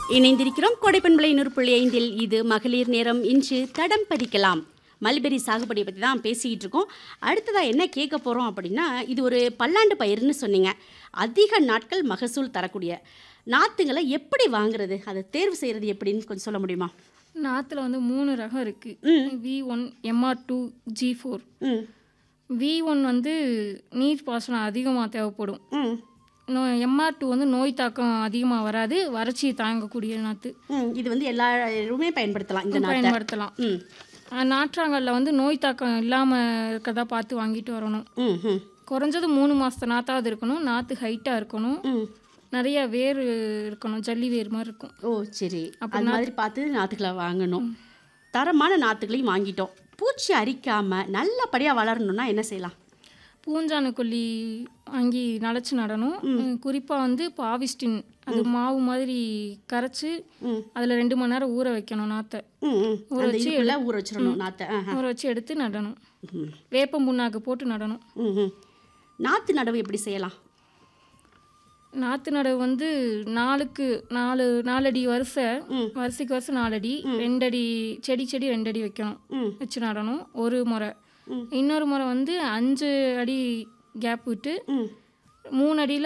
இணைந்திருக்கிறோம் கோடைப்பண்பளை நூறு புள்ளி ஐந்தில் இது மகளிர் நேரம் இன்று தடம் பதிக்கலாம் மல்பெரி சாகுபடியை பற்றி தான் பேசிக்கிட்டு இருக்கோம் அடுத்ததாக என்ன கேட்க போகிறோம் அப்படின்னா இது ஒரு பல்லாண்டு பயிர்னு சொன்னீங்க அதிக நாட்கள் மகசூல் தரக்கூடிய நாற்றுங்களை எப்படி வாங்குறது அதை தேர்வு செய்கிறது எப்படின்னு கொஞ்சம் சொல்ல முடியுமா நாற்றுல வந்து மூணு ரகம் இருக்குது V one MR two G four ம் வி ஒன் வந்து நீர் பாசனம் அதிகமாக தேவைப்படும் ம் நோ எம்ஆர் டூ வந்து நோய் தாக்கம் அதிகமாக வராது வறட்சியை தாங்கக்கூடிய நாற்று ம் இது வந்து எல்லாருமே பயன்படுத்தலாம் இந்த நாட்டை பயன்படுத்தலாம் ம் அஹ் நாற்றாங்கல்ல வந்து நோய் தாக்கம் இல்லாமல் இருக்கதா பார்த்து வாங்கிட்டு வரணும் ம் ம் குறைஞ்சது மூணு மாதத்து நாற்றாவது இருக்கணும் நாற்று ஹைட்டாக இருக்கணும் ம் நிறைய வேர் இருக்கணும் ஜல்லி வேர் மாதிரி இருக்கும் ஓ சரி அது மாதிரி பார்த்து நாற்றுக்களை வாங்கணும் தரமான நாற்றுகளையும் வாங்கிட்டோம் பூச்சி அரிக்காம நல்லபடியாக வளரணும்னா என்ன செய்யலாம் பூஞ்சான கொல்லி வாங்கி நனைச்சு நடணும் குறிப்பாக வந்து பாவிஸ்டின் அது மாவு மாதிரி கரைச்சி ம். அதில் ரெண்டு மணி நேரம் ஊற வைக்கணும் நாற்றை ம் ம் அந்த இதுக்குள்ள ஊற வச்சிடணும் நாற்றை ஆ ஊற வச்சு எடுத்து நடணும் ம். வேப்பம் புண்ணாக்கு போட்டு நடணும் ம் ம் நாற்று நடவு எப்படி செய்யலாம் நாற்று நடவு வந்து நாலுக்கு நாலு நாலடி வரிசை வரிசைக்கு வரிசை நாலடி ரெண்டடி செடி செடி ரெண்டடி வைக்கணும் ம். வச்சு நடணும் ஒரு முறை இன்னொரு முறை வந்து அஞ்சு அடி கேப் விட்டு ம் மூணு அடியில்